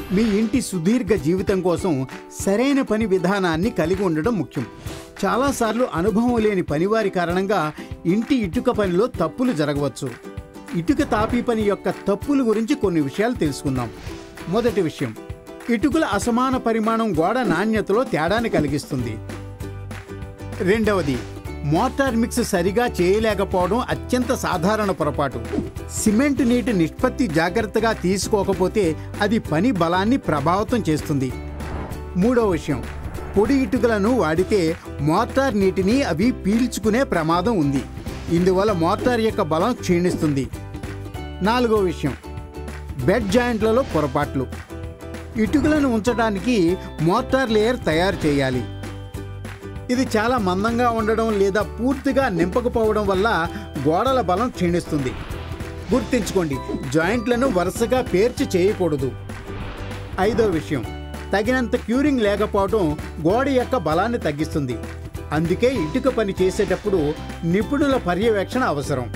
మీ ఇంటి సుదీర్ఘ జీవితం కోసం సరైన పని విధానాన్ని కలిగి ఉండడం ముఖ్యం చాలాసార్లు అనుభవం లేని పనివారి కారణంగా ఇంటి ఇటుక పనిలో తప్పులు జరగవచ్చు ఇటుక తాపీ పని యొక్క తప్పుల గురించి కొన్ని విషయాలు తెలుసుకుందాం మొదటి విషయం ఇటుకల అసమాన పరిమాణం గోడ నాణ్యతలో తేడాని కలిగిస్తుంది రెండవది మోటార్ మిక్స్ సరిగా చేయలేకపోవడం అత్యంత సాధారణ పొరపాటు సిమెంట్ నీటి నిష్పత్తి జాగ్రత్తగా తీసుకోకపోతే అది పని బలాన్ని ప్రభావితం చేస్తుంది మూడవ విషయం పొడి ఇటుకలను వాడితే మోటార్ నీటిని అవి పీల్చుకునే ప్రమాదం ఉంది ఇందువల్ల మోటార్ యొక్క బలం క్షీణిస్తుంది నాలుగో విషయం బెడ్ జాయింట్లలో పొరపాట్లు ఇటుకలను ఉంచడానికి మోటార్ లేయర్ తయారు చేయాలి ఇది చాలా మందంగా ఉండడం లేదా పూర్తిగా నింపకపోవడం వల్ల గోడల బలం క్షీణిస్తుంది గుర్తుంచుకోండి జాయింట్లను వరుసగా పేర్చి చేయకూడదు ఐదో విషయం తగినంత క్యూరింగ్ లేకపోవడం గోడ యొక్క బలాన్ని తగ్గిస్తుంది అందుకే ఇటుక పని చేసేటప్పుడు నిపుణుల పర్యవేక్షణ అవసరం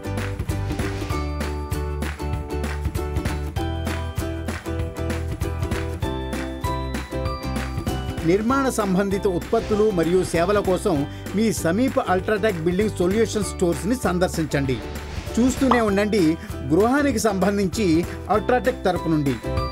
నిర్మాణ సంబంధిత ఉత్పత్తులు మరియు సేవల కోసం మీ సమీప అల్ట్రాటెక్ బిల్డింగ్ సొల్యూషన్ స్టోర్స్ని సందర్శించండి చూస్తూనే ఉండండి గృహానికి సంబంధించి అల్ట్రాటెక్ తరపు నుండి